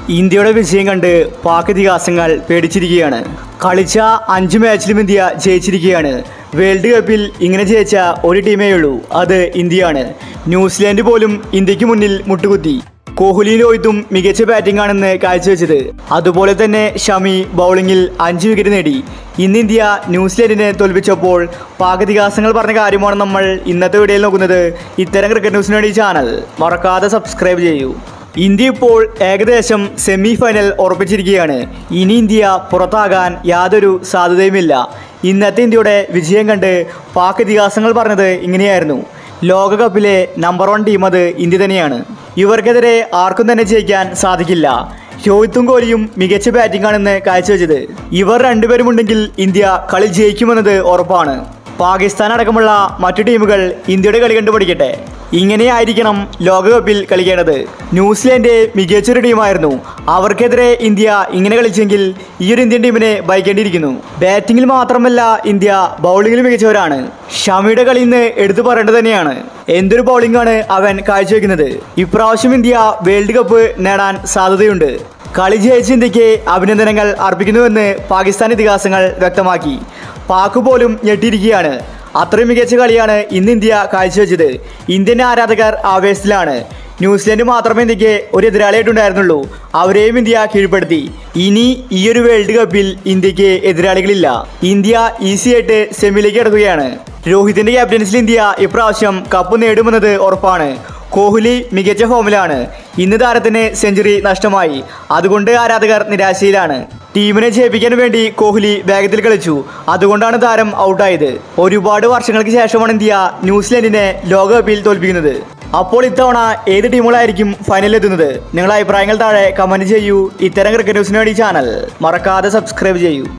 ഇന്ത്യയുടെ വിജയം കണ്ട് പാക് ഇതിഹാസങ്ങൾ പേടിച്ചിരിക്കുകയാണ് കളിച്ച അഞ്ച് മാച്ചിലും ഇന്ത്യ ജയിച്ചിരിക്കുകയാണ് വേൾഡ് കപ്പിൽ ഇങ്ങനെ ജയിച്ച ഒരു ടീമേ ഉള്ളൂ അത് ഇന്ത്യയാണ് ന്യൂസിലാൻഡ് പോലും ഇന്ത്യക്ക് മുന്നിൽ മുട്ടുകുത്തി കോഹ്ലിയും രോഹിത്തും മികച്ച ബാറ്റിംഗ് ആണെന്ന് കാഴ്ചവെച്ചത് അതുപോലെ തന്നെ ഷമി ബൗളിംഗിൽ അഞ്ച് വിക്കറ്റ് നേടി ഇന്ന് ഇന്ത്യ ന്യൂസിലാൻഡിനെ തോൽപ്പിച്ചപ്പോൾ പാക് ഇതിഹാസങ്ങൾ പറഞ്ഞ കാര്യമാണ് നമ്മൾ ഇന്നത്തെ വീഡിയോയിൽ നോക്കുന്നത് ഇത്തരം ക്രിക്കറ്റ് ന്യൂസിന് വേണ്ടി ചാനൽ മറക്കാതെ സബ്സ്ക്രൈബ് ചെയ്യൂ ഇന്ത്യ ഇപ്പോൾ ഏകദേശം സെമി ഫൈനൽ ഉറപ്പിച്ചിരിക്കുകയാണ് ഇനി ഇന്ത്യ പുറത്താകാൻ യാതൊരു സാധ്യതയുമില്ല ഇന്നത്തെ ഇന്ത്യയുടെ വിജയം കണ്ട് പാക് ഇതിഹാസങ്ങൾ പറഞ്ഞത് ഇങ്ങനെയായിരുന്നു ലോകകപ്പിലെ നമ്പർ വൺ ടീം അത് ഇന്ത്യ തന്നെയാണ് ഇവർക്കെതിരെ ആർക്കും തന്നെ ജയിക്കാൻ സാധിക്കില്ല രോഹിത്തും കോഹ്ലിയും മികച്ച ബാറ്റിംഗ് ആണെന്ന് കാഴ്ചവെച്ചത് ഇവർ രണ്ടുപേരുമുണ്ടെങ്കിൽ ഇന്ത്യ കളി ജയിക്കുമെന്നത് ഉറപ്പാണ് പാകിസ്ഥാൻ അടക്കമുള്ള മറ്റു ടീമുകൾ ഇന്ത്യയുടെ കളി കണ്ടു പഠിക്കട്ടെ ഇങ്ങനെയായിരിക്കണം ലോകകപ്പിൽ കളിക്കേണ്ടത് ന്യൂസിലാൻഡ് മികച്ചൊരു ടീമായിരുന്നു അവർക്കെതിരെ ഇന്ത്യ ഇങ്ങനെ കളിച്ചെങ്കിൽ ഈ ഒരു ഇന്ത്യൻ ടീമിനെ ഭയക്കേണ്ടിയിരിക്കുന്നു ബാറ്റിങ്ങിൽ മാത്രമല്ല ഇന്ത്യ ബൗളിങ്ങിൽ മികച്ചവരാണ് ഷമിയുടെ കളി ഇന്ന് എടുത്തു പറയേണ്ടത് തന്നെയാണ് എന്തൊരു ബൗളിംഗാണ് അവൻ കാഴ്ചവെക്കുന്നത് ഇപ്രാവശ്യം ഇന്ത്യ വേൾഡ് കപ്പ് നേടാൻ സാധ്യതയുണ്ട് കളി ജയിച്ച ഇന്ത്യക്ക് അഭിനന്ദനങ്ങൾ അർപ്പിക്കുന്നുവെന്ന് പാകിസ്ഥാൻ ഇതിഹാസങ്ങൾ വ്യക്തമാക്കി പാക് പോലും ഞെട്ടിയിരിക്കുകയാണ് അത്രയും മികച്ച കളിയാണ് ഇന്ന് ഇന്ത്യ കാഴ്ചവെച്ചത് ഇന്ത്യൻ ആരാധകർ ആവേശത്തിലാണ് ന്യൂസിലൻഡ് മാത്രമേ ഇന്ത്യക്ക് ഒരു എതിരാളിയായിട്ടുണ്ടായിരുന്നുള്ളൂ അവരെയും ഇന്ത്യ കീഴ്പ്പെടുത്തി ഇനി ഈ ഒരു വേൾഡ് കപ്പിൽ ഇന്ത്യക്ക് എതിരാളികളില്ല ഇന്ത്യ ഈസി ആയിട്ട് സെമിയിലേക്ക് കിടക്കുകയാണ് രോഹിതിന്റെ ക്യാപ്റ്റൻസിൽ ഇന്ത്യ ഇപ്രാവശ്യം കപ്പ് നേടുമെന്നത് ഉറപ്പാണ് കോഹ്ലി മികച്ച ഫോമിലാണ് ഇന്ന് താരത്തിന് സെഞ്ചുറി നഷ്ടമായി അതുകൊണ്ട് ആരാധകർ നിരാശയിലാണ് ടീമിനെ ജയിപ്പിക്കാൻ വേണ്ടി കോഹ്ലി വേഗത്തിൽ കളിച്ചു അതുകൊണ്ടാണ് താരം ഔട്ടായത് ഒരുപാട് വർഷങ്ങൾക്ക് ശേഷമാണ് ഇന്ത്യ ന്യൂസിലൻഡിനെ ലോകകപ്പിൽ തോൽപ്പിക്കുന്നത് അപ്പോൾ ഇത്തവണ ഏത് ടീമുകളായിരിക്കും ഫൈനലിൽ എത്തുന്നത് നിങ്ങളുടെ അഭിപ്രായങ്ങൾ താഴെ കമന്റ് ചെയ്യൂ ഇത്തരം ക്രിക്കറ്റ് ന്യൂസിന് വേണ്ടി ചാനൽ മറക്കാതെ സബ്സ്ക്രൈബ് ചെയ്യൂ